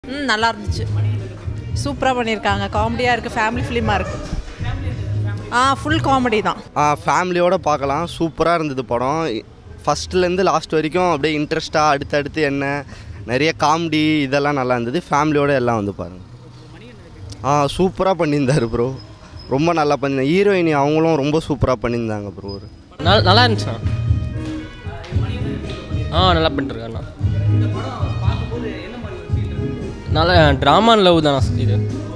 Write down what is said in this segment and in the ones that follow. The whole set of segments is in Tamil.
ம் நல்லா இருந்துச்சு சூப்பராக பண்ணியிருக்காங்க காமெடியாக இருக்குது ஃபேமிலி ஃபிலிமாக இருக்குது ஆ ஃபுல் காமெடி தான் ஃபேமிலியோடு பார்க்கலாம் சூப்பராக இருந்தது படம் ஃபஸ்ட்லேருந்து லாஸ்ட் வரைக்கும் அப்படியே இன்ட்ரெஸ்ட்டாக அடுத்தடுத்து என்ன நிறைய காமெடி இதெல்லாம் நல்லா இருந்தது ஃபேமிலியோடு எல்லாம் வந்து பாருங்கள் ஆ சூப்பராக பண்ணியிருந்தார் ப்ரோ ரொம்ப நல்லா பண்ணி ஹீரோயினி அவங்களும் ரொம்ப சூப்பராக பண்ணியிருந்தாங்க ப்ரோ ஒரு நல்லா நல்லா இருந்துச்சுண்ணா ஆ நல்லா பண்ணிட்டுருக்காண்ணா நல்லா ட்ராமா லவ் தானா இது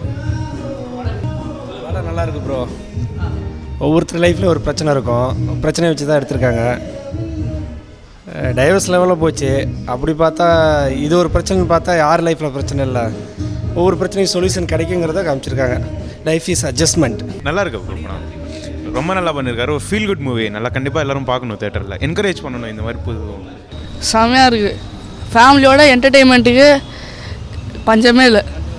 படம் நல்லா இருக்கு ப்ரோ ஒவ்வொருத்தர் லைஃப்பில் ஒரு பிரச்சனை இருக்கும் பிரச்சனையை வச்சு தான் எடுத்திருக்காங்க டைவர்ஸ் லெவலில் போச்சு அப்படி பார்த்தா இது ஒரு பிரச்சனைன்னு பார்த்தா யார் லைஃப்பில் பிரச்சனை இல்லை ஒவ்வொரு பிரச்சனையும் சொல்யூஷன் கிடைக்குங்கிறத காமிச்சிருக்காங்க லைஃப் இஸ் அட்ஜஸ்ட்மெண்ட் நல்லா இருக்கு ப்ரோ படம் ரொம்ப நல்லா பண்ணியிருக்காரு ஒரு ஃபீல் குட் மூவி நல்லா கண்டிப்பாக எல்லாரும் பார்க்கணும் தேட்டரில் என்கரேஜ் பண்ணணும் இந்த மாதிரி புது செமையாக இருக்குது ஃபேமிலியோட என்டர்டெயின்மெண்ட்டுக்கு பஞ்சமே இல்லை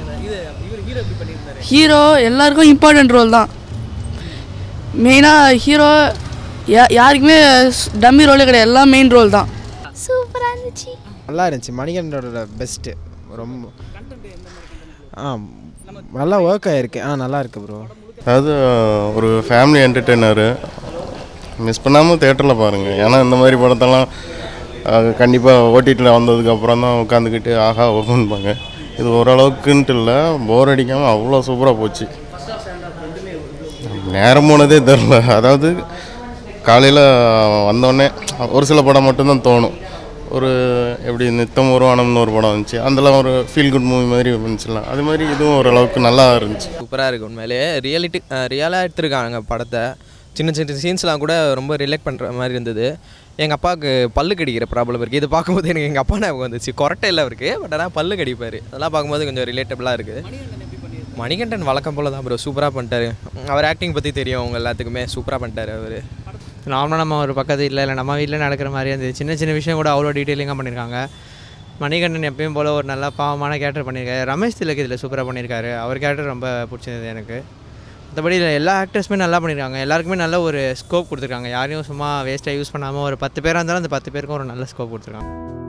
ஹீரோ எல்லாருக்கும் இம்பார்ட்டன்ட் ரோல் தான் மெயினாக ஹீரோ யா யாருக்குமே டம்மி ரோலே கிடையாது எல்லாம் மெயின் ரோல் தான் சூப்பராக இருந்துச்சு நல்லா இருந்துச்சு மணிகண்டனோட பெஸ்ட்டு ரொம்ப ஆ நல்லா ஒர்க் ஆகிருக்கு ஆ நல்லா இருக்கு ப்ரோ அதாவது ஒரு ஃபேமிலி என்டர்டெய்னரு மிஸ் பண்ணாமல் தேட்டரில் பாருங்கள் ஏன்னா இந்த மாதிரி படத்தெல்லாம் கண்டிப்பாக ஓடிடியில் வந்ததுக்கப்புறம் தான் உட்காந்துக்கிட்டு ஆஹா ஓகன்பாங்க இது ஓரளவுக்குன்ட்டு இல்லை போர் அடிக்காமல் அவ்வளோ சூப்பராக போச்சு நேரம் போனதே தெரில அதாவது காலையில் வந்தோடனே ஒரு சில படம் மட்டும்தான் தோணும் ஒரு எப்படி நித்தம் உருவானம்னு ஒரு படம் இருந்துச்சு அதில் ஒரு ஃபீல் குட் மூவி மாதிரி இருந்துச்சுலாம் அது மாதிரி இதுவும் ஓரளவுக்கு நல்லா இருந்துச்சு சூப்பராக இருக்குது உண்மையிலே ரியாலிட்டி ரியலாக எடுத்திருக்காங்க படத்தை சின்ன சின்ன சீன்ஸ்லாம் கூட ரொம்ப ரிலேட் பண்ணுற மாதிரி இருந்தது எங்கள் அப்பாவுக்கு பல்லு கடிக்கிற ப்ராப்ளம் இருக்குது இது பார்க்கும்போது எனக்கு எங்கள் அப்பா ஞாபகம் வந்துச்சு கொரட்டை இல்லை இருக்குது பட் ஆனால் பல்லு கடிப்பார் அதெல்லாம் பார்க்கும்போது கொஞ்சம் ரிலேட்டபிளாக இருக்குது மணிகண்டன் வழக்கம் போல தான் ப்ரோ சூப்பராக பண்ணிட்டாரு அவர் ஆக்டிங் பற்றி தெரியும் அவங்க எல்லாத்துக்குமே சூப்பராக பண்ணிட்டாரு அவர் நார்மலாக நம்ம ஒரு பக்கத்து வீட்டில் இல்லை நம்ம வீட்டில் நடக்கிற மாதிரி அந்த சின்ன சின்ன விஷயம் கூட அவ்வளோ டீட்டெயிலிங்காக பண்ணியிருக்காங்க மணிகண்டன் எப்பயும் போல் ஒரு நல்ல பாவமான கேரக்டர் பண்ணியிருக்காரு ரமேஷ் திலக் இதில் சூப்பராக பண்ணியிருக்காரு அவர் கேரக்டர் ரொம்ப பிடிச்சிருந்தது எனக்கு மற்றபடி இதில் எல்லா ஆக்டர்ஸுமே நல்லா பண்ணியிருக்காங்க எல்லாருக்குமே நல்ல ஒரு ஸ்கோப் கொடுத்துருக்காங்க யாரையும் சும்மா வேஸ்ட்டாக யூஸ் பண்ணாமல் ஒரு பத்து பேராக இருந்தாலும் அந்த பத்து பேருக்கும் ஒரு நல்ல ஸ்கோப் கொடுத்துருக்காங்க